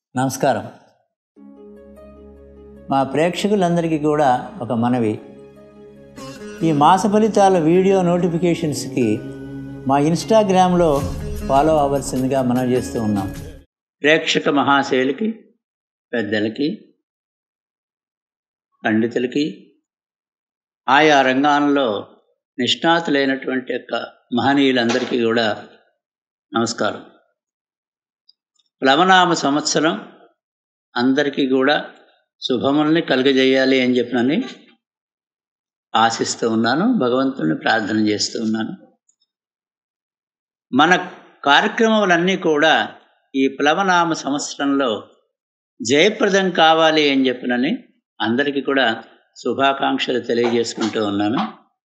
నమస్కారం మా ప్రేక్షకులందరికీ కూడా ఒక మనవి ఈ మాస ఫలితాల వీడియో నోటిఫికేషన్స్కి మా ఇన్స్టాగ్రామ్లో ఫాలో అవ్వాల్సిందిగా మనం చేస్తూ ఉన్నాం ప్రేక్షక మహాశైలికి పెద్దలకి పండితులకి ఆయా రంగాల్లో నిష్ణాతులైనటువంటి యొక్క మహనీయులందరికీ కూడా నమస్కారం ప్లవనామ సంవత్సరం అందరికీ కూడా శుభముల్ని కలుగజేయాలి అని చెప్పినని ఆశిస్తూ ఉన్నాను భగవంతుని ప్రార్థన చేస్తూ ఉన్నాను మన కార్యక్రమాలన్నీ కూడా ఈ ప్లవనామ సంవత్సరంలో జయప్రదం కావాలి అని చెప్పినని అందరికీ కూడా శుభాకాంక్షలు తెలియజేసుకుంటూ ఉన్నాను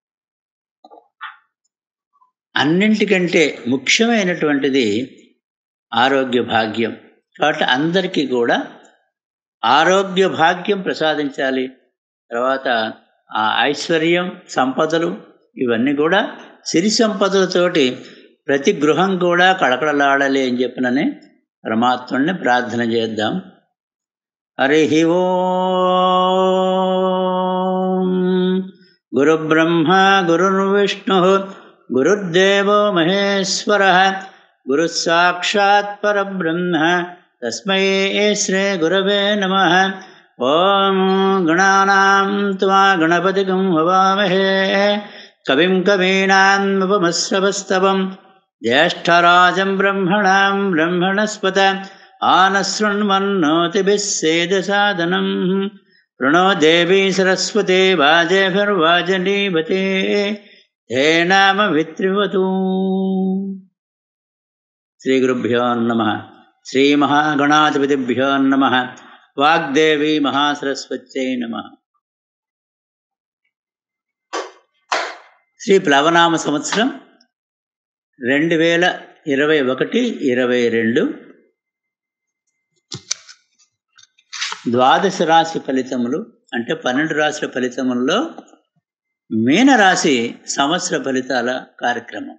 అన్నింటికంటే ముఖ్యమైనటువంటిది ఆరోగ్య భాగ్యం కాబట్టి అందరికీ కూడా ఆరోగ్య భాగ్యం ప్రసాదించాలి తర్వాత ఆ ఐశ్వర్యం సంపదలు ఇవన్నీ కూడా సిరి సంపదలతోటి ప్రతి గృహం కూడా కళకళలాడాలి అని చెప్పినని పరమాత్ముడిని ప్రార్థన చేద్దాం హరి ఓం గురుబ్రహ్మ గురుర్విష్ణు గురుర్దేవో మహేశ్వర గురు సాక్షాత్ పరబ్రహ్మ తస్మై శ్రీ గురవే నమ ఓం గణానాం త్వా గణపతిగం హవామహే కవిం కవీనాముపమశ్రవస్తవం జ్యేష్ఠరాజం బ్రహ్మణాం బ్రహ్మణస్పత ఆనశృణ్వన్నోతిభిः సేదసాదనం ప్రణో దేవీ సరస్వతే వాజేభిర్వాజనీవతే ధేనామ విత్రివతూ శ్రీగురుభ్యో నమ శ్రీమహాగణాధిపతిభ్యో నమ వాగ్దేవి మహాసరస్వత్యై నమ శ్రీ ప్లవనామ సంవత్సరం రెండు వేల ఇరవై ఒకటి ఇరవై రెండు ద్వాదశ రాశి ఫలితములు అంటే పన్నెండు రాశుల ఫలితముల్లో మీనరాశి సంవత్సర ఫలితాల కార్యక్రమం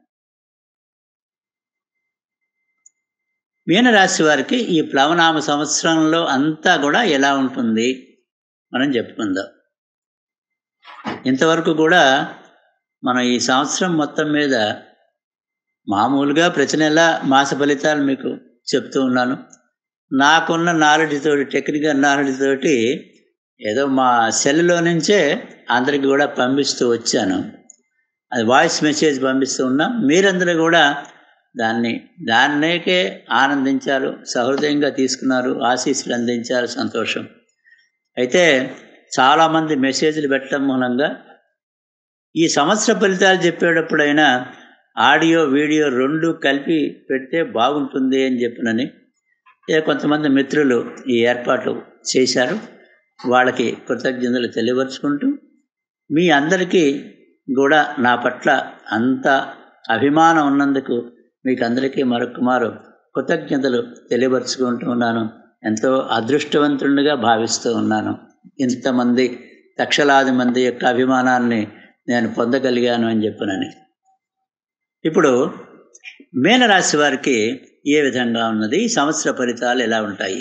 మీనరాశి వారికి ఈ ప్లవనామ సంవత్సరంలో అంతా కూడా ఎలా ఉంటుంది మనం చెప్పుకుందాం ఇంతవరకు కూడా మనం ఈ సంవత్సరం మొత్తం మీద మామూలుగా ప్రతి నెల మాస ఫలితాలు మీకు చెప్తూ ఉన్నాను నాకున్న నాలెడ్జ్ తోటి టెక్నికల్ నాలెడ్జ్ తోటి ఏదో మా సెల్లో నుంచే అందరికి కూడా పంపిస్తూ వచ్చాను అది వాయిస్ మెసేజ్ పంపిస్తూ ఉన్నాం మీరందరూ కూడా దాన్ని దాన్నేకే ఆనందించారు సహృదయంగా తీసుకున్నారు ఆశీస్సులు అందించారు సంతోషం అయితే చాలామంది మెసేజ్లు పెట్టడం మూలంగా ఈ సంవత్సర ఫలితాలు చెప్పేటప్పుడైనా ఆడియో వీడియో రెండు కలిపి పెడితే బాగుంటుంది అని చెప్పినని ఏ కొంతమంది మిత్రులు ఈ ఏర్పాట్లు చేశారు వాళ్ళకి కృతజ్ఞతలు తెలియపరుచుకుంటూ మీ అందరికీ కూడా నా పట్ల అంత అభిమానం ఉన్నందుకు మీకు అందరికీ మరొక మారు కృతజ్ఞతలు తెలియపరుచుకుంటూ ఉన్నాను ఎంతో అదృష్టవంతుడిగా భావిస్తూ ఉన్నాను ఇంతమంది లక్షలాది మంది యొక్క అభిమానాన్ని నేను పొందగలిగాను అని చెప్పినని ఇప్పుడు మీనరాశి వారికి ఏ విధంగా ఉన్నది సంవత్సర ఫలితాలు ఎలా ఉంటాయి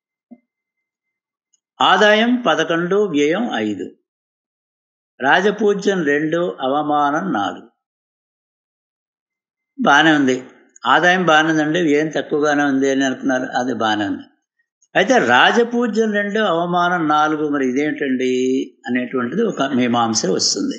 ఆదాయం పదకొండు వ్యయం ఐదు రాజపూజ్యం రెండు అవమానం నాలుగు బాగానే ఉంది ఆదాయం బాగానే ఉందండి వ్యయం తక్కువగానే ఉంది అని అనుకున్నారు అది బాగానే ఉంది అయితే రాజపూజ్యం రెండు అవమానం నాలుగు మరి ఇదేంటండి అనేటువంటిది ఒక మీమాంస వస్తుంది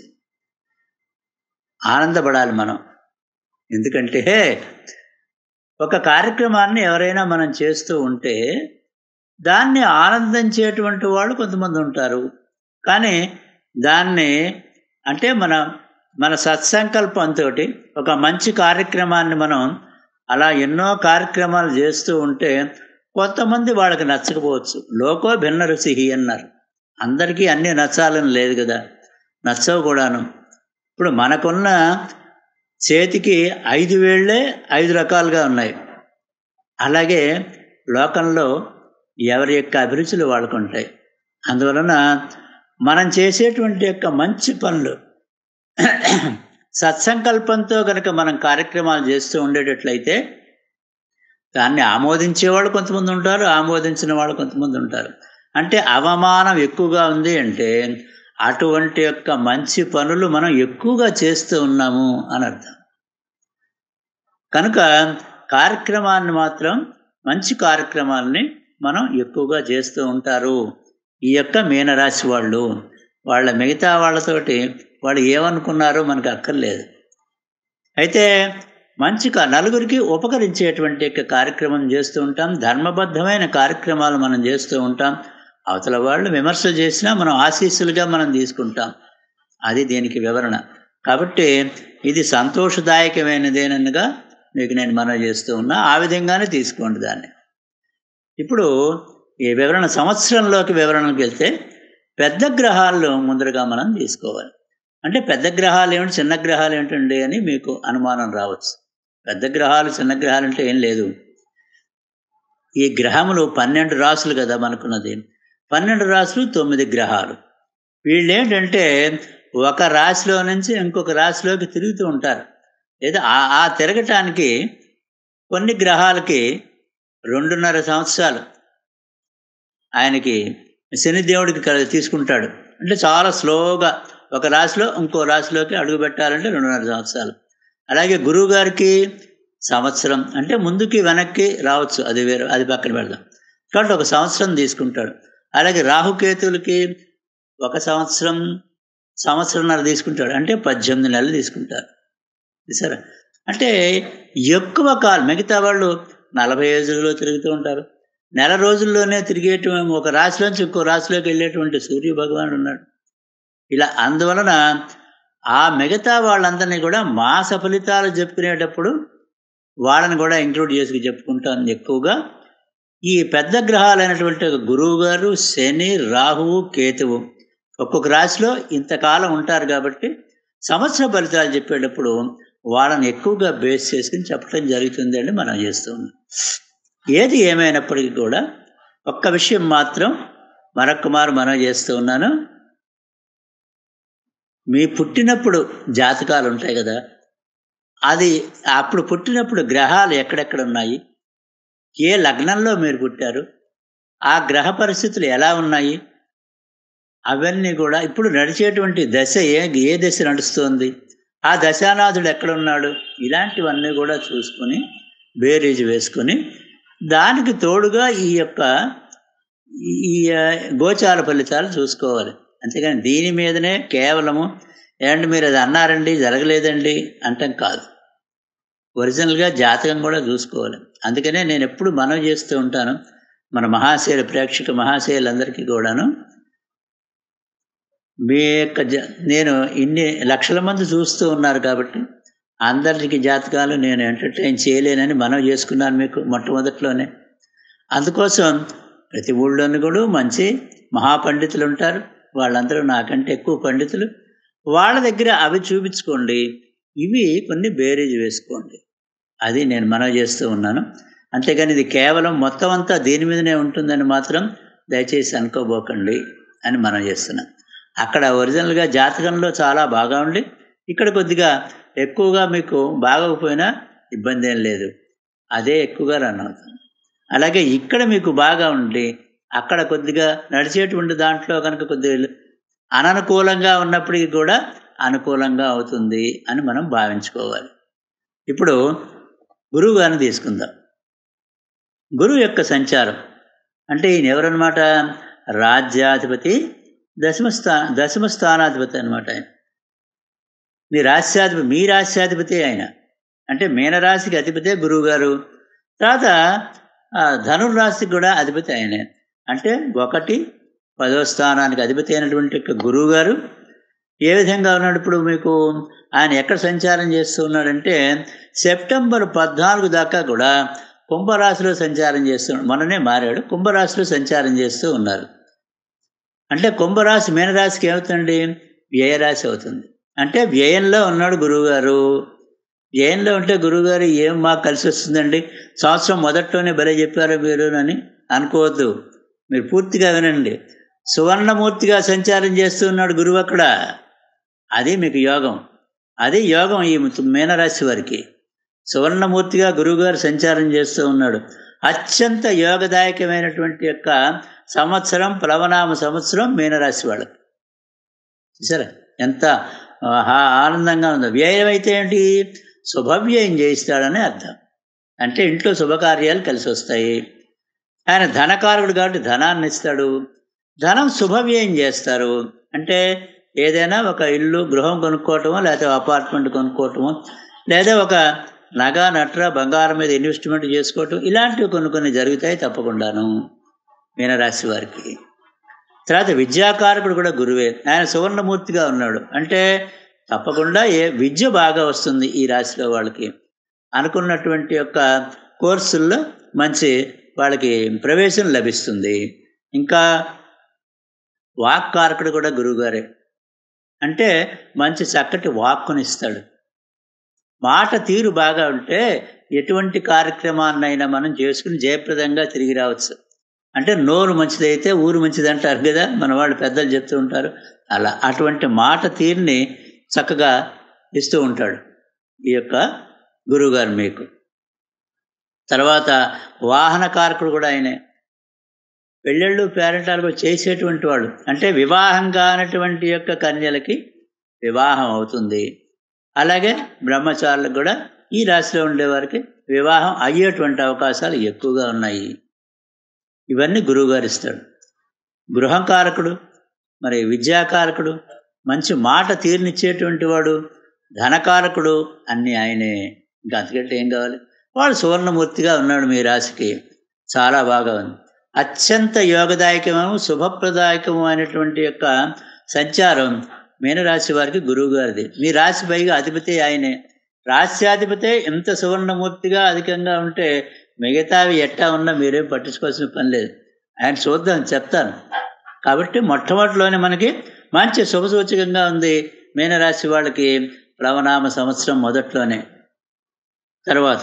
ఆనందపడాలి మనం ఎందుకంటే ఒక కార్యక్రమాన్ని ఎవరైనా మనం చేస్తూ ఉంటే దాన్ని ఆనందించేటువంటి వాళ్ళు కొంతమంది ఉంటారు కానీ దాన్ని అంటే మన మన సత్సంకల్పంతో ఒక మంచి కార్యక్రమాన్ని మనం అలా ఎన్నో కార్యక్రమాలు చేస్తూ ఉంటే కొంతమంది వాళ్ళకి నచ్చకపోవచ్చు లోకో భిన్న రుచిహి అన్నారు అందరికీ అన్నీ నచ్చాలని లేదు కదా నచ్చవు కూడాను ఇప్పుడు మనకున్న చేతికి ఐదు వేళ్ళే ఐదు రకాలుగా ఉన్నాయి అలాగే లోకంలో ఎవరి యొక్క అభిరుచులు వాళ్ళకు ఉంటాయి అందువలన మనం చేసేటువంటి యొక్క మంచి పనులు సత్సంకల్పంతో కనుక మనం కార్యక్రమాలు చేస్తూ ఉండేటట్లయితే దాన్ని ఆమోదించే వాళ్ళు కొంతమంది ఉంటారు ఆమోదించిన వాళ్ళు కొంతమంది ఉంటారు అంటే అవమానం ఎక్కువగా ఉంది అంటే అటువంటి యొక్క మంచి పనులు మనం ఎక్కువగా చేస్తూ ఉన్నాము అని అర్థం కనుక కార్యక్రమాన్ని మాత్రం మంచి కార్యక్రమాలని మనం ఎక్కువగా చేస్తూ ఉంటారు ఈ యొక్క మీనరాశి వాళ్ళు వాళ్ళ మిగతా వాళ్ళతోటి వాళ్ళు ఏమనుకున్నారో మనకు అక్కర్లేదు అయితే మంచి కా- నలుగురికి ఉపకరించేటువంటి యొక్క కార్యక్రమం చేస్తూ ఉంటాం ధర్మబద్ధమైన కార్యక్రమాలు మనం చేస్తూ ఉంటాం అవతల వాళ్ళు విమర్శ చేసినా మనం ఆశీస్సులుగా మనం తీసుకుంటాం అది దీనికి వివరణ కాబట్టి ఇది సంతోషదాయకమైనదేనగా మీకు నేను మనవి చేస్తూ ఉన్నా ఆ విధంగానే తీసుకోండి దాన్ని ఇప్పుడు ఈ వివరణ సంవత్సరంలోకి వివరణకు వెళ్తే పెద్ద గ్రహాల్లో ముందరగా మనం తీసుకోవాలి అంటే పెద్ద గ్రహాలు ఏమిటి చిన్న గ్రహాలు ఏమిటండి అని మీకు అనుమానం రావచ్చు పెద్ద గ్రహాలు చిన్న గ్రహాలు అంటే ఏం లేదు ఈ గ్రహములు పన్నెండు రాసులు కదా మనకున్నది పన్నెండు రాసులు తొమ్మిది గ్రహాలు వీళ్ళు ఏంటంటే ఒక రాశిలో నుంచి ఇంకొక రాశిలోకి తిరుగుతూ ఉంటారు లేదా ఆ ఆ తిరగటానికి కొన్ని గ్రహాలకి రెండున్నర సంవత్సరాలు ఆయనకి శనిదేవుడికి కల తీసుకుంటాడు అంటే చాలా స్లోగా ఒక రాశిలో ఇంకో రాశిలోకి అడుగు పెట్టాలంటే రెండున్నర సంవత్సరాలు అలాగే గురువు గారికి సంవత్సరం అంటే ముందుకి వెనక్కి రావచ్చు అది వేరే అది పక్కన పెడదాం కాబట్టి ఒక సంవత్సరం తీసుకుంటాడు అలాగే రాహుకేతువులకి ఒక సంవత్సరం సంవత్సరంన్నర తీసుకుంటాడు అంటే పద్దెనిమిది నెలలు తీసుకుంటారు సరే అంటే ఎక్కువ కాలం మిగతా వాళ్ళు నలభై రోజుల్లో తిరుగుతూ ఉంటారు నెల రోజుల్లోనే తిరిగేటువంటి ఒక రాశిలోంచి ఇంకో రాశిలోకి వెళ్ళేటువంటి సూర్య భగవానుడు ఉన్నాడు ఇలా అందువలన ఆ మిగతా వాళ్ళందరినీ కూడా మాస ఫలితాలు చెప్పుకునేటప్పుడు వాళ్ళని కూడా ఇంక్లూడ్ చేసుకు చెప్పుకుంటాను ఎక్కువగా ఈ పెద్ద గ్రహాలైనటువంటి గురువు గారు శని రాహువు కేతువు ఒక్కొక్క రాశిలో ఇంతకాలం ఉంటారు కాబట్టి సంవత్సర ఫలితాలు చెప్పేటప్పుడు వాళ్ళని ఎక్కువగా బేస్ చేసుకుని చెప్పడం జరుగుతుంది అని మనం చేస్తున్నాం ఏది ఏమైనప్పటికీ కూడా ఒక్క విషయం మాత్రం మరొక్క మారు మనం చేస్తూ ఉన్నాను మీ పుట్టినప్పుడు జాతకాలు ఉంటాయి కదా అది అప్పుడు పుట్టినప్పుడు గ్రహాలు ఎక్కడెక్కడ ఉన్నాయి ఏ లగ్నంలో మీరు పుట్టారు ఆ గ్రహ పరిస్థితులు ఎలా ఉన్నాయి అవన్నీ కూడా ఇప్పుడు నడిచేటువంటి దశ ఏ ఏ దశ నడుస్తోంది ఆ దశానాథుడు ఎక్కడ ఉన్నాడు ఇలాంటివన్నీ కూడా చూసుకొని బేరీజు వేసుకొని దానికి తోడుగా ఈ యొక్క ఈ ఆ, గోచార ఫలితాలు చూసుకోవాలి అంతేగాని దీని మీదనే కేవలము ఏమంటే మీరు అది అన్నారండి జరగలేదండి అంటాం కాదు ఒరిజినల్గా జాతకం కూడా చూసుకోవాలి అందుకనే నేను ఎప్పుడు మనవి చేస్తూ ఉంటాను మన మహాశైల ప్రేక్షక మహాశైలందరికీ కూడాను మీ యొక్క జ నేను ఇన్ని లక్షల మంది చూస్తూ ఉన్నారు కాబట్టి అందరికి జాతకాలు నేను ఎంటర్టైన్ చేయలేనని మనవి చేసుకున్నాను మీకు మొట్టమొదట్లోనే అందుకోసం ప్రతి ఊళ్ళోని కూడా మంచి మహాపండితులు ఉంటారు వాళ్ళందరూ నాకంటే ఎక్కువ పండితులు వాళ్ళ దగ్గర అవి చూపించుకోండి ఇవి కొన్ని బేరీజ్ వేసుకోండి అది నేను మనవి చేస్తూ ఉన్నాను అంతేగాని ఇది కేవలం మొత్తం అంతా దీని మీదనే ఉంటుందని మాత్రం దయచేసి అనుకోబోకండి అని మనం చేస్తున్నాం అక్కడ ఒరిజినల్గా జాతకంలో చాలా బాగా ఉండి ఇక్కడ కొద్దిగా ఎక్కువగా మీకు బాగోకపోయినా ఇబ్బంది ఏం లేదు అదే ఎక్కువగా రన్ అవుతుంది అలాగే ఇక్కడ మీకు బాగా ఉండి అక్కడ కొద్దిగా నడిచేటువంటి దాంట్లో కనుక కొద్దిగా అననుకూలంగా ఉన్నప్పటికీ కూడా అనుకూలంగా అవుతుంది అని మనం భావించుకోవాలి ఇప్పుడు గురువు గారిని తీసుకుందాం గురువు యొక్క సంచారం అంటే ఈయన ఎవరన్నమాట రాజ్యాధిపతి దశమ స్థా దశమ స్థానాధిపతి అనమాట ఆయన మీ రాశ్యాధిపతి మీ రాశ్యాధిపతి ఆయన అంటే మీనరాశికి అధిపతే గురువు గారు తర్వాత ఆ, ధనుర్రాశికి కూడా అధిపతి ఆయనే అంటే ఒకటి పదో స్థానానికి అధిపతి అయినటువంటి యొక్క గురువు గారు ఏ విధంగా ఉన్నాడు ఇప్పుడు మీకు ఆయన ఎక్కడ సంచారం చేస్తూ ఉన్నాడంటే సెప్టెంబర్ పద్నాలుగు దాకా కూడా కుంభరాశిలో సంచారం చేస్తున్నాడు మొన్ననే మారాడు కుంభరాశిలో సంచారం చేస్తూ ఉన్నారు అంటే కుంభరాశి మీనరాశికి ఏమవుతుంది వ్యయరాశి అవుతుంది అంటే వ్యయంలో ఉన్నాడు గురువుగారు వ్యయంలో ఉంటే గురువుగారు ఏం మాకు కలిసి వస్తుందండి సంవత్సరం మొదట్లోనే భలే చెప్పారు మీరు అని అనుకోవద్దు మీరు పూర్తిగా వినండి సువర్ణమూర్తిగా సంచారం చేస్తూ ఉన్నాడు గురువు అక్కడ అది మీకు యోగం అది యోగం ఈ మీనరాశి వారికి సువర్ణమూర్తిగా గురువుగారు సంచారం చేస్తూ ఉన్నాడు అత్యంత యోగదాయకమైనటువంటి యొక్క సంవత్సరం ప్లవనామ సంవత్సరం మీనరాశి వాళ్ళకి చూసారా ఎంత ఆహా, ఆనందంగా ఉందో వ్యయం అయితే ఏంటి శుభవ్యయం చేయిస్తాడని అర్థం అంటే ఇంట్లో శుభకార్యాలు కలిసి వస్తాయి ఆయన ధనకారకుడు కాబట్టి ధనాన్ని ఇస్తాడు ధనం శుభవ్యయం చేస్తారు అంటే ఏదైనా ఒక ఇల్లు గృహం కొనుక్కోవటమో లేకపోతే అపార్ట్మెంట్ కొనుక్కోవటమో లేదా ఒక నగ నట్ర బంగారం మీద ఇన్వెస్ట్మెంట్ చేసుకోవటం ఇలాంటివి కొన్ని కొన్ని జరుగుతాయి తప్పకుండాను మీనరాశి వారికి తర్వాత విద్యాకారకుడు కూడా గురువే ఆయన సువర్ణమూర్తిగా ఉన్నాడు అంటే తప్పకుండా ఏ విద్య బాగా వస్తుంది ఈ రాశిలో వాళ్ళకి అనుకున్నటువంటి యొక్క కోర్సుల్లో మంచి వాళ్ళకి ప్రవేశం లభిస్తుంది ఇంకా వాక్కారకుడు కూడా గురువుగారే అంటే మంచి చక్కటి వాక్కుని ఇస్తాడు మాట తీరు బాగా ఉంటే ఎటువంటి కార్యక్రమాన్నైనా మనం చేసుకుని జయప్రదంగా తిరిగి రావచ్చు అంటే నోరు మంచిదైతే ఊరు మంచిది అంటారు కదా మన వాళ్ళు పెద్దలు చెప్తూ ఉంటారు అలా అటువంటి మాట తీరుని చక్కగా ఇస్తూ ఉంటాడు ఈ యొక్క గురువుగారు మీకు తర్వాత వాహనకారకుడు కూడా ఆయనే పెళ్ళిళ్ళు పేరెంటాలు కూడా చేసేటువంటి వాడు అంటే వివాహం కానటువంటి యొక్క కన్యలకి వివాహం అవుతుంది అలాగే బ్రహ్మచారులకు కూడా ఈ రాశిలో ఉండేవారికి వివాహం అయ్యేటువంటి అవకాశాలు ఎక్కువగా ఉన్నాయి ఇవన్నీ గురువుగారు ఇస్తాడు గృహకారకుడు మరి విద్యాకారకుడు మంచి మాట తీరునిచ్చేటువంటి వాడు ధనకారకుడు అన్నీ ఆయనే ఇంకా అంతకంటే ఏం కావాలి వాడు సువర్ణమూర్తిగా ఉన్నాడు మీ రాశికి చాలా బాగా ఉంది అత్యంత యోగదాయకము శుభప్రదాయకము అయినటువంటి యొక్క సంచారం మీనరాశి వారికి గురువు గారిది మీ రాశి పైగా అధిపతి ఆయనే రాశ్యాధిపతే ఎంత సువర్ణమూర్తిగా అధికంగా ఉంటే మిగతావి ఎట్టా ఉన్నా మీరేం పట్టించుకోవాల్సిన పని లేదు ఆయన చూద్దాం చెప్తాను కాబట్టి మొట్టమొదటిలోనే మనకి మంచి శుభసూచకంగా ఉంది మీనరాశి వాళ్ళకి ప్లవనామ సంవత్సరం మొదట్లోనే తర్వాత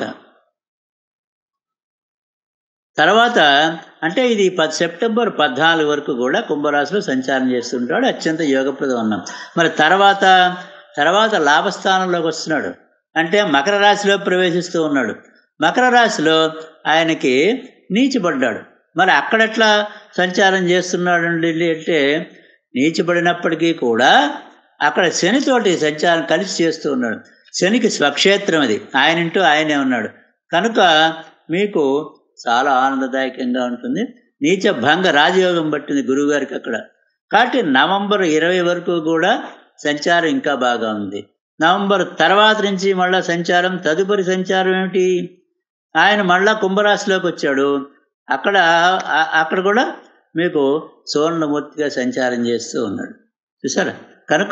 తర్వాత అంటే ఇది పద్ సెప్టెంబర్ పద్నాలుగు వరకు కూడా కుంభరాశిలో సంచారం చేస్తుంటాడు అత్యంత యోగప్రదం ఉన్నాం మరి తర్వాత తర్వాత లాభస్థానంలోకి వస్తున్నాడు అంటే మకర రాశిలో ప్రవేశిస్తూ ఉన్నాడు మకర రాశిలో ఆయనకి నీచిపడ్డాడు మరి అక్కడెట్లా సంచారం చేస్తున్నాడు అంటే నీచిపడినప్పటికీ కూడా అక్కడ శనితోటి సంచారం కలిసి చేస్తూ ఉన్నాడు శనికి స్వక్షేత్రం అది ఆయనంటూ ఆయనే ఉన్నాడు కనుక మీకు చాలా ఆనందదాయకంగా ఉంటుంది నీచ భంగ రాజయోగం పట్టింది గురువుగారికి అక్కడ కాబట్టి నవంబర్ ఇరవై వరకు కూడా సంచారం ఇంకా బాగా ఉంది నవంబర్ తర్వాత నుంచి మళ్ళా సంచారం తదుపరి సంచారం ఏమిటి ఆయన మళ్ళా కుంభరాశిలోకి వచ్చాడు అక్కడ ఆ- అక్కడ కూడా మీకు సువర్ణమూర్తిగా సంచారం చేస్తూ ఉన్నాడు చూసారా కనుక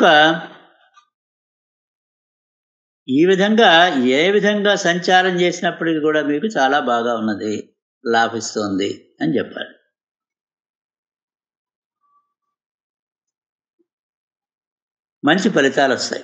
ఈ విధంగా ఏ విధంగా సంచారం చేసినప్పటికీ కూడా మీకు చాలా బాగా ఉన్నది లాభిస్తోంది అని చెప్పాలి మంచి ఫలితాలు వస్తాయి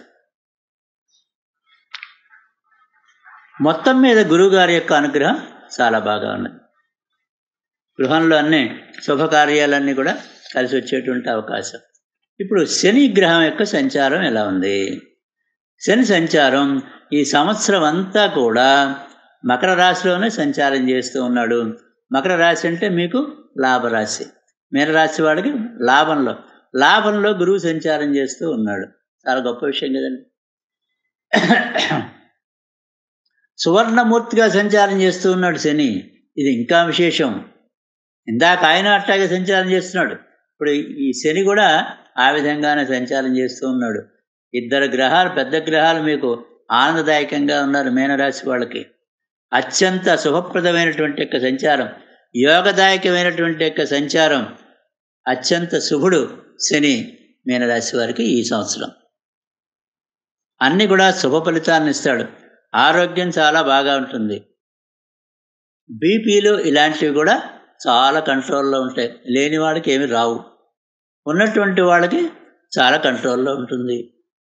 మొత్తం మీద గురువుగారి యొక్క అనుగ్రహం చాలా బాగా ఉన్నది గృహంలో అన్ని శుభకార్యాలన్నీ కూడా కలిసి వచ్చేటువంటి అవకాశం ఇప్పుడు శని గ్రహం యొక్క సంచారం ఎలా ఉంది శని సంచారం ఈ సంవత్సరం అంతా కూడా మకర రాశిలోనే సంచారం చేస్తూ ఉన్నాడు మకర రాశి అంటే మీకు లాభరాశి మీనరాశి వాడికి లాభంలో లాభంలో గురువు సంచారం చేస్తూ ఉన్నాడు చాలా గొప్ప విషయం కదండి సువర్ణమూర్తిగా సంచారం చేస్తూ ఉన్నాడు శని ఇది ఇంకా విశేషం ఇందాక ఆయన అట్టాగే సంచారం చేస్తున్నాడు ఇప్పుడు ఈ శని కూడా ఆ విధంగానే సంచారం చేస్తూ ఉన్నాడు ఇద్దరు గ్రహాలు పెద్ద గ్రహాలు మీకు ఆనందదాయకంగా ఉన్నారు మీనరాశి వాళ్ళకి అత్యంత శుభప్రదమైనటువంటి యొక్క సంచారం యోగదాయకమైనటువంటి యొక్క సంచారం అత్యంత శుభుడు శని మీనరాశి వారికి ఈ సంవత్సరం అన్ని కూడా శుభ ఫలితాలను ఇస్తాడు ఆరోగ్యం చాలా బాగా ఉంటుంది బీపీలు ఇలాంటివి కూడా చాలా కంట్రోల్లో ఉంటాయి లేని వాడికి ఏమి రావు ఉన్నటువంటి వాళ్ళకి చాలా కంట్రోల్లో ఉంటుంది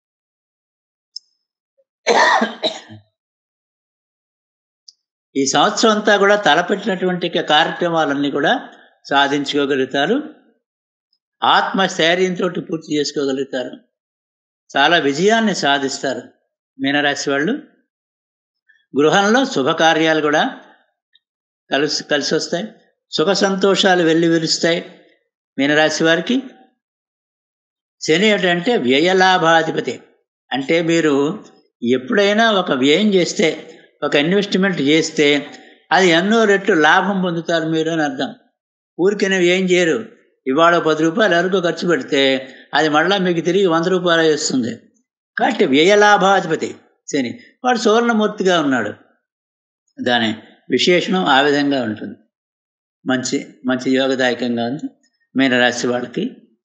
ఈ సంవత్సరం అంతా కూడా తలపెట్టినటువంటి కార్యక్రమాలన్నీ కూడా సాధించుకోగలుగుతారు ఆత్మస్థైర్యంతో పూర్తి చేసుకోగలుగుతారు చాలా విజయాన్ని సాధిస్తారు మీనరాశి వాళ్ళు గృహంలో శుభకార్యాలు కూడా కలిసి కలిసి వస్తాయి సుఖ సంతోషాలు వెళ్ళి విరుస్తాయి మీనరాశి వారికి శని ఏంటంటే వ్యయలాభాధిపతి అంటే మీరు ఎప్పుడైనా ఒక వ్యయం చేస్తే ఒక ఇన్వెస్ట్మెంట్ చేస్తే అది ఎన్నో రెట్లు లాభం పొందుతారు మీరు అని అర్థం ఊరికైనా వ్యయం చేయరు ఇవాళ పది రూపాయలు వరకు ఖర్చు పెడితే అది మళ్ళీ మీకు తిరిగి వంద రూపాయలు ఇస్తుంది కాబట్టి వ్యయలాభాధిపతి శని వాడు సువర్ణమూర్తిగా ఉన్నాడు దాని విశేషణం ఆ విధంగా ఉంటుంది మంచి మంచి యోగదాయకంగా ఉంది మీనరాశి వాళ్ళకి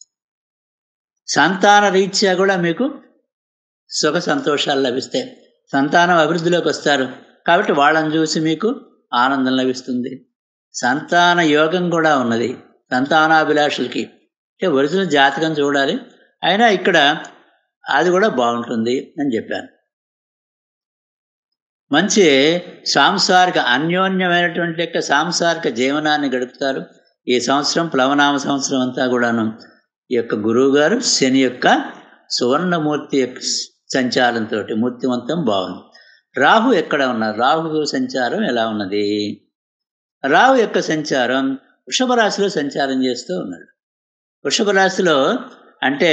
సంతాన రీత్యా కూడా మీకు సుఖ సంతోషాలు లభిస్తాయి సంతానం అభివృద్ధిలోకి వస్తారు కాబట్టి వాళ్ళని చూసి మీకు ఆనందం లభిస్తుంది సంతాన యోగం కూడా ఉన్నది సంతానాభిలాషులకి అంటే ఒరిజినల్ జాతకం చూడాలి అయినా ఇక్కడ అది కూడా బాగుంటుంది అని చెప్పాను మంచి సాంసారిక అన్యోన్యమైనటువంటి యొక్క సాంసారిక జీవనాన్ని గడుపుతారు ఈ సంవత్సరం ప్లవనామ సంవత్సరం అంతా కూడాను ఈ యొక్క గురువు గారు శని యొక్క సువర్ణమూర్తి యొక్క సంచారంతో మూర్తివంతం బాగుంది రాహు ఎక్కడ ఉన్నారు రాహు సంచారం ఎలా ఉన్నది రాహు యొక్క సంచారం వృషభ రాశిలో సంచారం చేస్తూ ఉన్నాడు వృషభ రాశిలో అంటే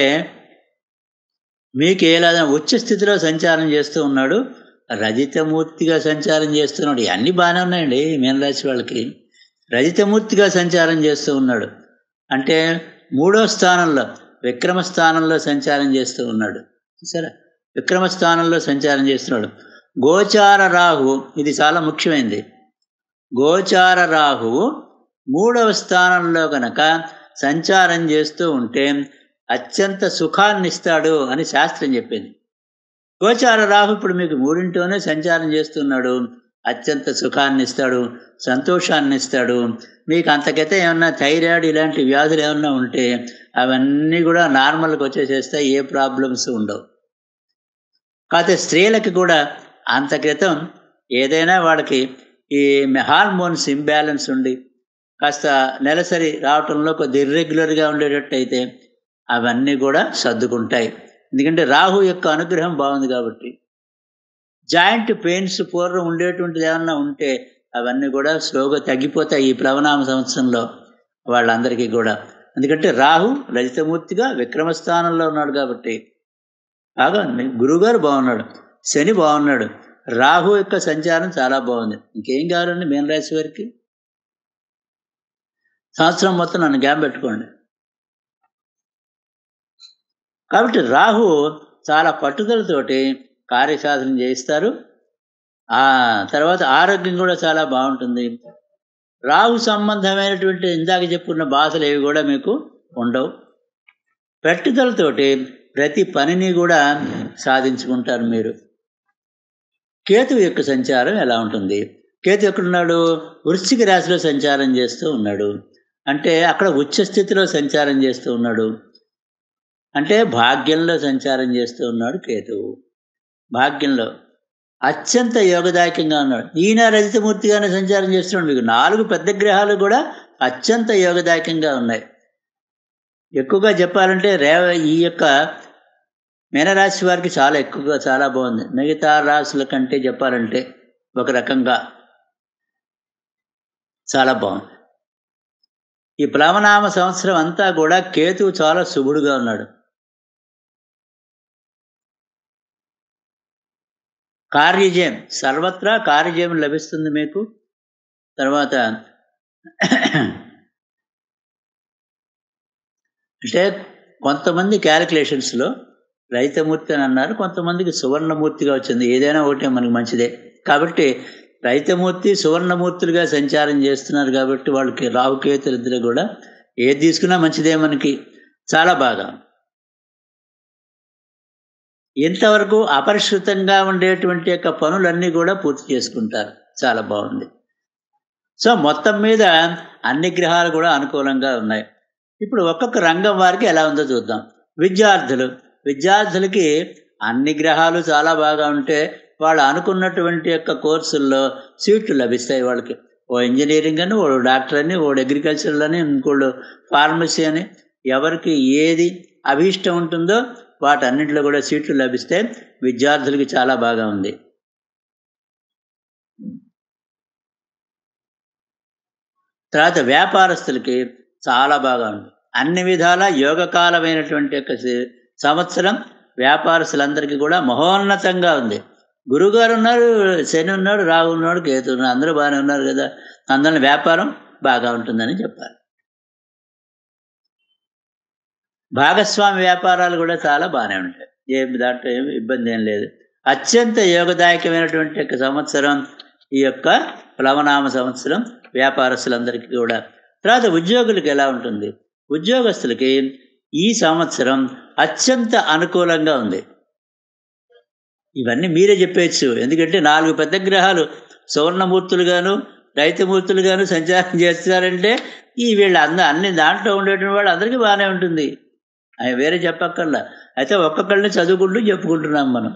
మీకు ఎలా ఉచ్చ స్థితిలో సంచారం చేస్తూ ఉన్నాడు రజితమూర్తిగా సంచారం చేస్తున్నాడు అన్నీ బాగానే ఉన్నాయండి మీనరాశి వాళ్ళకి రజితమూర్తిగా సంచారం చేస్తూ ఉన్నాడు అంటే మూడో స్థానంలో విక్రమ స్థానంలో సంచారం చేస్తూ ఉన్నాడు సరే విక్రమ స్థానంలో సంచారం చేస్తున్నాడు గోచార రాహు ఇది చాలా ముఖ్యమైనది గోచార రాహువు మూడవ స్థానంలో గనక సంచారం చేస్తూ ఉంటే అత్యంత సుఖాన్ని ఇస్తాడు అని శాస్త్రం చెప్పింది గోచార రాహు ఇప్పుడు మీకు మూడింటిలోనే సంచారం చేస్తున్నాడు అత్యంత సుఖాన్ని ఇస్తాడు సంతోషాన్ని ఇస్తాడు మీకు అంతకైతే ఏమన్నా థైరాయిడ్ ఇలాంటి వ్యాధులు ఏమన్నా ఉంటే అవన్నీ కూడా నార్మల్కి వచ్చేసేస్తాయి ఏ ప్రాబ్లమ్స్ ఉండవు కాకపోతే స్త్రీలకి కూడా అంత క్రితం ఏదైనా వాళ్ళకి ఈ హార్మోన్స్ ఇంబ్యాలెన్స్ ఉండి కాస్త నెలసరి రావటంలో కొద్ది ఇర్రెగ్యులర్గా ఉండేటట్టు అయితే అవన్నీ కూడా సర్దుకుంటాయి ఎందుకంటే రాహు యొక్క అనుగ్రహం బాగుంది కాబట్టి జాయింట్ పెయిన్స్ పూర్వం ఉండేటువంటిది ఏమన్నా ఉంటే అవన్నీ కూడా స్లోగా తగ్గిపోతాయి ఈ ప్లవనామ సంవత్సరంలో వాళ్ళందరికీ కూడా ఎందుకంటే రాహు లలితమూర్తిగా విక్రమస్థానంలో ఉన్నాడు కాబట్టి బాగా ఉంది గురువుగారు బాగున్నాడు శని బాగున్నాడు రాహు యొక్క సంచారం చాలా బాగుంది ఇంకేం కావాలండి మీనరాశి వారికి సంవత్సరం మొత్తం నన్ను గ్యాప్ పెట్టుకోండి కాబట్టి రాహు చాలా పట్టుదలతోటి కార్యసాధన చేయిస్తారు ఆ తర్వాత ఆరోగ్యం కూడా చాలా బాగుంటుంది రాహు సంబంధమైనటువంటి ఇందాక చెప్పుకున్న బాధలు ఏవి కూడా మీకు ఉండవు పట్టుదలతోటి ప్రతి పనిని కూడా సాధించుకుంటారు మీరు కేతు యొక్క సంచారం ఎలా ఉంటుంది కేతు ఎక్కడున్నాడు వృశ్చిక రాశిలో సంచారం చేస్తూ ఉన్నాడు అంటే అక్కడ ఉచ్చ స్థితిలో సంచారం చేస్తూ ఉన్నాడు అంటే భాగ్యంలో సంచారం చేస్తూ ఉన్నాడు కేతువు భాగ్యంలో అత్యంత యోగదాయకంగా ఉన్నాడు ఈయన రజితమూర్తిగానే సంచారం చేస్తున్నాడు మీకు నాలుగు పెద్ద గ్రహాలు కూడా అత్యంత యోగదాయకంగా ఉన్నాయి ఎక్కువగా చెప్పాలంటే రేవ ఈ యొక్క మీనరాశి వారికి చాలా ఎక్కువగా చాలా బాగుంది మిగతా రాశుల కంటే చెప్పాలంటే ఒక రకంగా చాలా బాగుంది ఈ ప్లవనామ సంవత్సరం అంతా కూడా కేతువు చాలా శుభుడుగా ఉన్నాడు కార్యజయం సర్వత్రా కార్యజయం లభిస్తుంది మీకు తర్వాత అంటే కొంతమంది క్యాలిక్యులేషన్స్లో రైతమూర్తి అని అన్నారు కొంతమందికి సువర్ణమూర్తిగా వచ్చింది ఏదైనా ఒకటే మనకి మంచిదే కాబట్టి రైతమూర్తి సువర్ణమూర్తులుగా సంచారం చేస్తున్నారు కాబట్టి వాళ్ళకి రావుకేతులు ఇద్దరు కూడా ఏది తీసుకున్నా మంచిదే మనకి చాలా బాగా ఇంతవరకు అపరిష్కృతంగా ఉండేటువంటి యొక్క పనులన్నీ కూడా పూర్తి చేసుకుంటారు చాలా బాగుంది సో మొత్తం మీద అన్ని గ్రహాలు కూడా అనుకూలంగా ఉన్నాయి ఇప్పుడు ఒక్కొక్క రంగం వారికి ఎలా ఉందో చూద్దాం విద్యార్థులు విద్యార్థులకి అన్ని గ్రహాలు చాలా బాగా ఉంటే వాళ్ళు అనుకున్నటువంటి యొక్క కోర్సుల్లో సీట్లు లభిస్తాయి వాళ్ళకి ఓ ఇంజనీరింగ్ అని ఓ డాక్టర్ అని ఓ అగ్రికల్చర్ అని ఇంకోళ్ళు ఫార్మసీ అని ఎవరికి ఏది అభీష్టం ఉంటుందో వాటన్నింటిలో కూడా సీట్లు లభిస్తే విద్యార్థులకి చాలా బాగా ఉంది తర్వాత వ్యాపారస్తులకి చాలా బాగా ఉంది అన్ని విధాల యోగకాలమైనటువంటి యొక్క సి- సంవత్సరం వ్యాపారస్తులందరికీ కూడా మహోన్నతంగా ఉంది గురుగారు ఉన్నారు శని ఉన్నాడు రాహు ఉన్నాడు కేతు ఉన్నాడు అందరూ బాగానే ఉన్నారు కదా అందువల్ల వ్యాపారం బాగా ఉంటుందని చెప్పాలి భాగస్వామి వ్యాపారాలు కూడా చాలా బాగానే ఉంటాయి ఏం దాంట్లో ఏమి ఇబ్బంది ఏం లేదు అత్యంత యోగదాయకమైనటువంటి యొక్క సంవత్సరం ఈ యొక్క ప్లవనామ సంవత్సరం వ్యాపారస్తులందరికీ కూడా తర్వాత ఉద్యోగులకు ఎలా ఉంటుంది ఉద్యోగస్తులకి ఈ సంవత్సరం అత్యంత అనుకూలంగా ఉంది ఇవన్నీ మీరే చెప్పేయచ్చు ఎందుకంటే నాలుగు పెద్ద గ్రహాలు సువర్ణమూర్తులుగాను రైతుమూర్తులుగాను సంచారం చేస్తారంటే ఈ వీళ్ళ అంద అన్ని దాంట్లో ఉండేటువంటి వాళ్ళు అందరికీ బాగానే ఉంటుంది అవి వేరే చెప్పక్కర్లా అయితే ఒక్కొక్కళ్ళని చదువుకుంటూ చెప్పుకుంటున్నాం మనం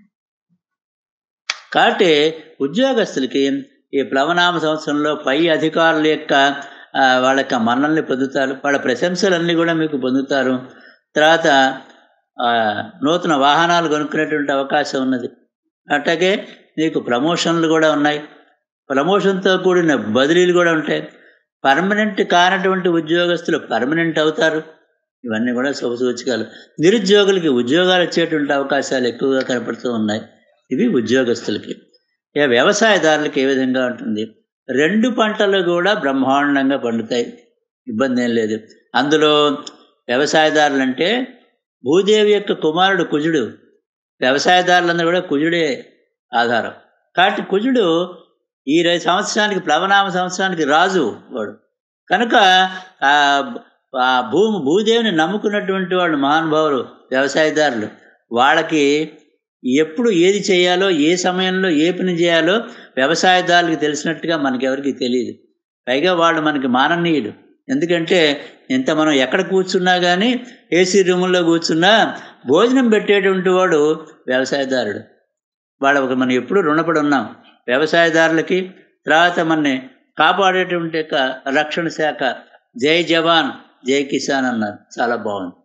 కాబట్టి ఉద్యోగస్తులకి ఈ ప్లవనామ సంవత్సరంలో పై అధికారుల యొక్క ఆ, వాళ్ళ యొక్క మన్నల్ని పొందుతారు వాళ్ళ ప్రశంసలన్నీ కూడా మీకు పొందుతారు తర్వాత ఆ, నూతన వాహనాలు కొనుక్కునేటువంటి అవకాశం ఉన్నది అట్లాగే మీకు ప్రమోషన్లు కూడా ఉన్నాయి ప్రమోషన్తో కూడిన బదిలీలు కూడా ఉంటాయి పర్మనెంట్ కానటువంటి ఉద్యోగస్తులు పర్మనెంట్ అవుతారు ఇవన్నీ కూడా శుభసూచకాలు నిరుద్యోగులకి ఉద్యోగాలు వచ్చేటువంటి అవకాశాలు ఎక్కువగా కనపడుతూ ఉన్నాయి ఇవి ఉద్యోగస్తులకి ఇక వ్యవసాయదారులకి ఏ విధంగా ఉంటుంది రెండు పంటలు కూడా బ్రహ్మాండంగా పండుతాయి ఇబ్బంది ఏం లేదు అందులో వ్యవసాయదారులు అంటే భూదేవి యొక్క కుమారుడు కుజుడు వ్యవసాయదారులందరూ కూడా కుజుడే ఆధారం కాబట్టి కుజుడు ఈ రై- సంవత్సరానికి ప్లవనామ సంవత్సరానికి రాజు వాడు కనుక ఆ ఆ భూమి భూదేవిని నమ్ముకున్నటువంటి వాళ్ళు మహానుభావులు వ్యవసాయదారులు వాళ్ళకి ఎప్పుడు ఏది చేయాలో ఏ సమయంలో ఏ పని చేయాలో వ్యవసాయదారులకు తెలిసినట్టుగా మనకెవరికి తెలియదు పైగా వాళ్ళు మనకి మాననీయుడు ఎందుకంటే ఇంత మనం ఎక్కడ కూర్చున్నా కానీ ఏసీ రూముల్లో కూర్చున్నా భోజనం పెట్టేటువంటి వాడు వ్యవసాయదారుడు వాళ్ళకి మనం ఎప్పుడు రుణపడి ఉన్నాం వ్యవసాయదారులకి తర్వాత మనని కాపాడేటువంటి యొక్క రక్షణ శాఖ జై జవాన్ జై కిసాన్ అన్నారు చాలా బాగుంది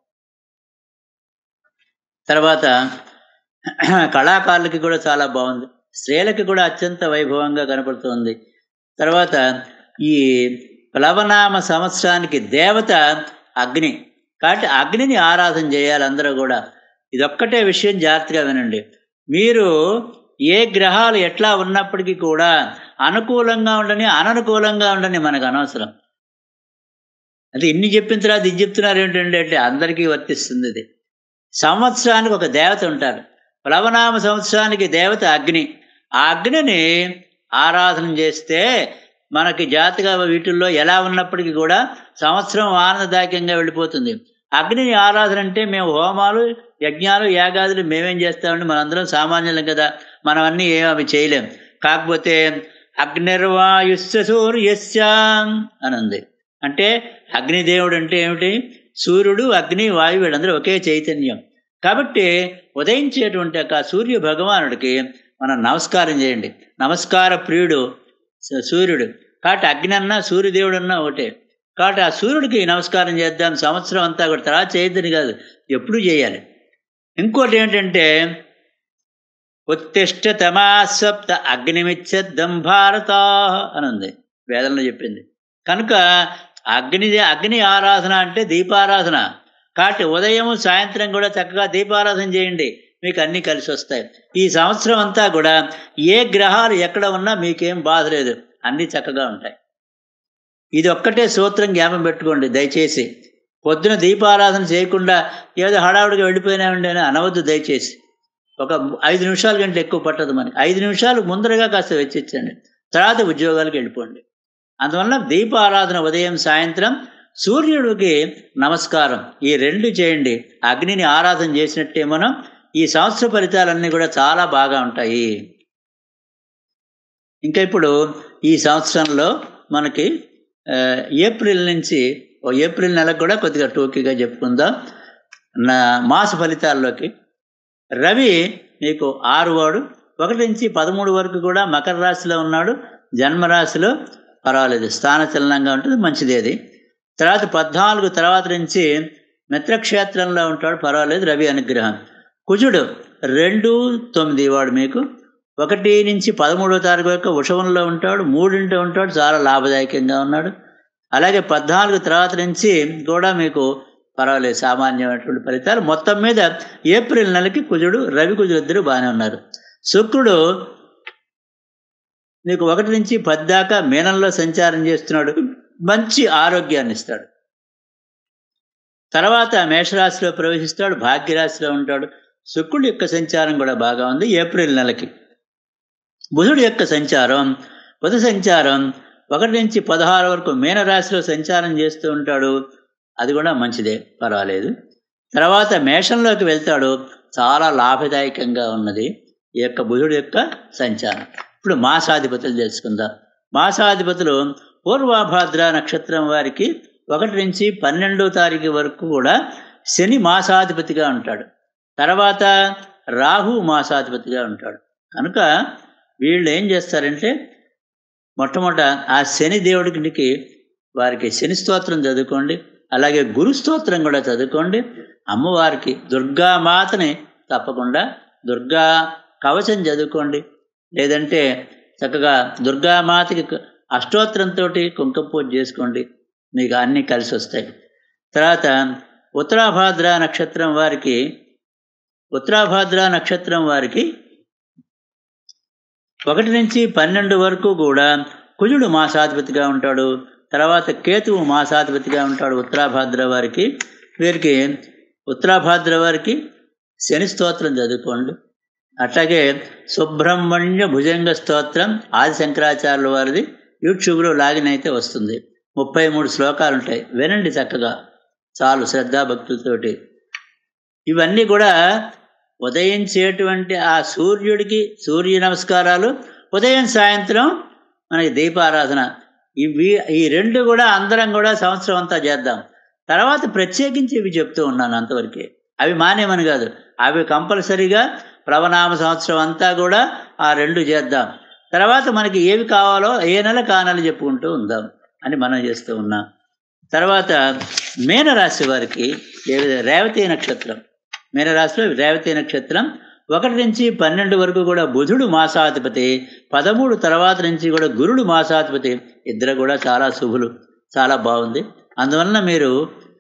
తర్వాత కళాకారులకి కూడా చాలా బాగుంది స్త్రీలకి కూడా అత్యంత వైభవంగా కనపడుతుంది తర్వాత ఈ ప్లవనామ సంవత్సరానికి దేవత అగ్ని కాబట్టి అగ్నిని ఆరాధన చేయాలి అందరూ కూడా ఇదొక్కటే విషయం జాగ్రత్తగా వినండి మీరు ఏ గ్రహాలు ఎట్లా ఉన్నప్పటికీ కూడా అనుకూలంగా ఉండని అననుకూలంగా ఉండని మనకు అనవసరం అది ఇన్ని చెప్పిన తర్వాత ఇది చెప్తున్నారు ఏంటంటే అంటే అందరికీ వర్తిస్తుంది ఇది సంవత్సరానికి ఒక దేవత ఉంటారు ప్లవనామ సంవత్సరానికి దేవత అగ్ని ఆ అగ్నిని ఆరాధన చేస్తే మనకి జాతక వీటిల్లో ఎలా ఉన్నప్పటికీ కూడా సంవత్సరం ఆనందదాయకంగా వెళ్ళిపోతుంది అగ్నిని ఆరాధన అంటే మేము హోమాలు యజ్ఞాలు యాగాదులు మేమేం చేస్తామంటే మనందరం సామాన్యులం కదా మనం అన్నీ ఏం అవి చేయలేం కాకపోతే అగ్నిర్వాయుస్య సూర్యస్య అని ఉంది అంటే అగ్నిదేవుడు అంటే ఏమిటి సూర్యుడు అగ్ని వాయువు వీళ్ళందరూ ఒకే చైతన్యం కాబట్టి ఉదయించేటువంటి యొక్క సూర్య భగవానుడికి మనం నమస్కారం చేయండి నమస్కార ప్రియుడు స- సూర్యుడు కాబట్టి అగ్ని అన్నా సూర్యదేవుడు అన్నా ఒకటే కాబట్టి ఆ సూర్యుడికి నమస్కారం చేద్దాం సంవత్సరం అంతా కూడా తర్వాత చేయొద్దని కాదు ఎప్పుడూ చేయాలి ఇంకోటి ఏంటంటే ఉత్తిష్ట తమాసప్త అగ్నిమిచ్చద్దం భారత అని ఉంది వేదంలో చెప్పింది కనుక అగ్ని అగ్ని ఆరాధన అంటే దీపారాధన కాబట్టి ఉదయం సాయంత్రం కూడా చక్కగా దీపారాధన చేయండి మీకు అన్నీ కలిసి వస్తాయి ఈ సంవత్సరం అంతా కూడా ఏ గ్రహాలు ఎక్కడ ఉన్నా మీకేం బాధ లేదు అన్నీ చక్కగా ఉంటాయి ఇది ఒక్కటే సూత్రం జ్ఞాపం పెట్టుకోండి దయచేసి పొద్దున దీపారాధన చేయకుండా ఏదో హడావుడిగా వెళ్ళిపోయినామండి అని అనవద్దు దయచేసి ఒక ఐదు నిమిషాల కంటే ఎక్కువ పట్టదు మనకి ఐదు నిమిషాలు ముందరగా కాస్త వెచ్చించండి తర్వాత ఉద్యోగాలకు వెళ్ళిపోండి అందువల్ల దీపారాధన ఉదయం సాయంత్రం సూర్యుడికి నమస్కారం ఈ రెండు చేయండి అగ్నిని ఆరాధన చేసినట్టే మనం ఈ సంవత్సర ఫలితాలన్నీ కూడా చాలా బాగా ఉంటాయి ఇంకా ఇప్పుడు ఈ సంవత్సరంలో మనకి ఆ, ఏప్రిల్ నుంచి ఓ ఏప్రిల్ నెలకు కూడా కొద్దిగా టోకీగా చెప్పుకుందాం నా మాస ఫలితాల్లోకి రవి మీకు ఆరు వాడు ఒకటి నుంచి పదమూడు వరకు కూడా మకర రాశిలో ఉన్నాడు జన్మరాశిలో పర్వాలేదు స్థానచలనంగా ఉంటుంది మంచిది అది తర్వాత పద్నాలుగు తర్వాత నుంచి మిత్రక్షేత్రంలో ఉంటాడు పర్వాలేదు రవి అనుగ్రహం కుజుడు రెండు తొమ్మిది వాడు మీకు ఒకటి నుంచి పదమూడో తారీఖు వరకు వృషభంలో ఉంటాడు మూడింటి ఉంటాడు చాలా లాభదాయకంగా ఉన్నాడు అలాగే పద్నాలుగు తర్వాత నుంచి కూడా మీకు పర్వాలేదు సామాన్యమైనటువంటి ఫలితాలు మొత్తం మీద ఏప్రిల్ నెలకి కుజుడు రవి కుజుడు ఇద్దరు బాగానే ఉన్నారు శుక్రుడు నీకు ఒకటి నుంచి పది దాకా మీనంలో సంచారం చేస్తున్నాడు మంచి ఆరోగ్యాన్ని ఇస్తాడు తర్వాత మేషరాశిలో ప్రవేశిస్తాడు భాగ్యరాశిలో ఉంటాడు శుక్రుడి యొక్క సంచారం కూడా బాగా ఉంది ఏప్రిల్ నెలకి బుధుడి యొక్క సంచారం బుధ సంచారం ఒకటి నుంచి పదహారు వరకు మీనరాశిలో సంచారం చేస్తూ ఉంటాడు అది కూడా మంచిదే పర్వాలేదు తర్వాత మేషంలోకి వెళ్తాడు చాలా లాభదాయకంగా ఉన్నది ఈ యొక్క బుధుడి యొక్క సంచారం ఇప్పుడు మాసాధిపతులు తెలుసుకుందాం మాసాధిపతులు పూర్వాభాద్ర నక్షత్రం వారికి ఒకటి నుంచి పన్నెండో తారీఖు వరకు కూడా శని మాసాధిపతిగా ఉంటాడు తర్వాత రాహు మాసాధిపతిగా ఉంటాడు కనుక వీళ్ళు ఏం చేస్తారంటే మొట్టమొదట ఆ శని దేవుడికి వారికి శని స్తోత్రం చదువుకోండి అలాగే గురు స్తోత్రం కూడా చదువుకోండి అమ్మవారికి దుర్గామాతని తప్పకుండా దుర్గా కవచం చదువుకోండి లేదంటే చక్కగా దుర్గామాతకి అష్టోత్తరంతో కుంకుమ పూజ చేసుకోండి మీకు అన్నీ కలిసి వస్తాయి తర్వాత ఉత్తరాభాద్ర నక్షత్రం వారికి ఉత్తరాభాద్ర నక్షత్రం వారికి ఒకటి నుంచి పన్నెండు వరకు కూడా కుజుడు మాసాధిపతిగా ఉంటాడు తర్వాత కేతువు మాసాధిపతిగా ఉంటాడు ఉత్తరాభాద్ర వారికి వీరికి ఉత్తరాభాద్ర వారికి శని స్తోత్రం చదువుకోండి అట్లాగే సుబ్రహ్మణ్య భుజంగ స్తోత్రం ఆది శంకరాచార్యుల వారిది యూట్యూబ్లో లాగిన్ అయితే వస్తుంది ముప్పై మూడు శ్లోకాలు ఉంటాయి వినండి చక్కగా చాలు శ్రద్ధాభక్తులతోటి ఇవన్నీ కూడా ఉదయించేటువంటి ఆ సూర్యుడికి సూర్య నమస్కారాలు ఉదయం సాయంత్రం మనకి దీపారాధన ఇవి ఈ రెండు కూడా అందరం కూడా సంవత్సరం అంతా చేద్దాం తర్వాత ప్రత్యేకించి ఇవి చెప్తూ ఉన్నాను అంతవరకే అవి మానేమని కాదు అవి కంపల్సరీగా ప్లవనామ సంవత్సరం అంతా కూడా ఆ రెండు చేద్దాం తర్వాత మనకి ఏవి కావాలో ఏ నెల కానాలి చెప్పుకుంటూ ఉందాం అని మనం చేస్తూ ఉన్నాం తర్వాత మీనరాశి వారికి ఏ విధంగా రేవతి నక్షత్రం మీనరాశిలో రేవతి నక్షత్రం ఒకటి నుంచి పన్నెండు వరకు కూడా బుధుడు మాసాధిపతి పదమూడు తర్వాత నుంచి కూడా గురుడు మాసాధిపతి ఇద్దరు కూడా చాలా శుభులు చాలా బాగుంది అందువలన మీరు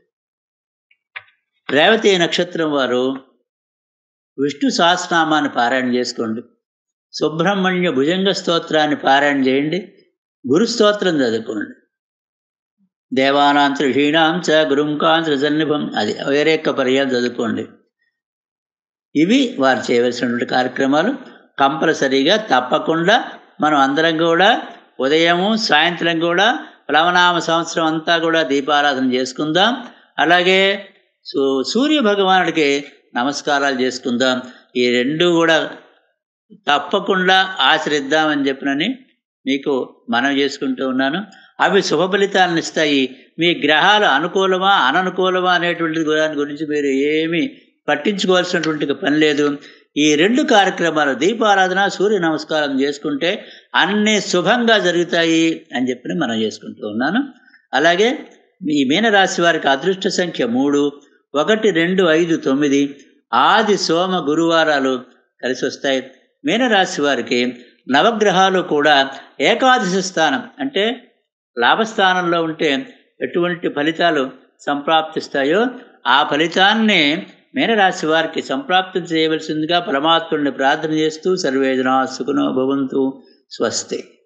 రేవతి నక్షత్రం వారు విష్ణు సహస్రనామాన్ని పారాయణ చేసుకోండి సుబ్రహ్మణ్య భుజంగ స్తోత్రాన్ని పారాయణ చేయండి గురు స్తోత్రం చదువుకోండి దేవానాంతర క్షీణాం చ గురుంకాంతర సన్నిభం అది వేరే యొక్క పర్యాలు చదువుకోండి ఇవి వారు చేయవలసినటువంటి కార్యక్రమాలు కంపల్సరీగా తప్పకుండా మనం అందరం కూడా ఉదయము సాయంత్రం కూడా ప్లవనామ సంవత్సరం అంతా కూడా దీపారాధన చేసుకుందాం అలాగే సూ సూర్య భగవానుడికి నమస్కారాలు చేసుకుందాం ఈ రెండు కూడా తప్పకుండా ఆచరిద్దామని చెప్పినని మీకు మనం చేసుకుంటూ ఉన్నాను అవి శుభ ఫలితాలను ఇస్తాయి మీ గ్రహాలు అనుకూలమా అననుకూలమా అనేటువంటి దాని గురించి మీరు ఏమీ పట్టించుకోవాల్సినటువంటి పని లేదు ఈ రెండు కార్యక్రమాలు దీపారాధన సూర్య నమస్కారం చేసుకుంటే అన్నీ శుభంగా జరుగుతాయి అని చెప్పి మనం చేసుకుంటూ ఉన్నాను అలాగే ఈ మీనరాశి వారికి అదృష్ట సంఖ్య మూడు ఒకటి రెండు ఐదు తొమ్మిది ఆది సోమ గురువారాలు కలిసి వస్తాయి మీనరాశి వారికి నవగ్రహాలు కూడా ఏకాదశి స్థానం అంటే లాభస్థానంలో ఉంటే ఎటువంటి ఫలితాలు సంప్రాప్తిస్తాయో ఆ ఫలితాన్ని మీనరాశి వారికి సంప్రాప్తి చేయవలసిందిగా పరమాత్ముడిని ప్రార్థన చేస్తూ సర్వేదనా సుఖనో భవంతు స్వస్తి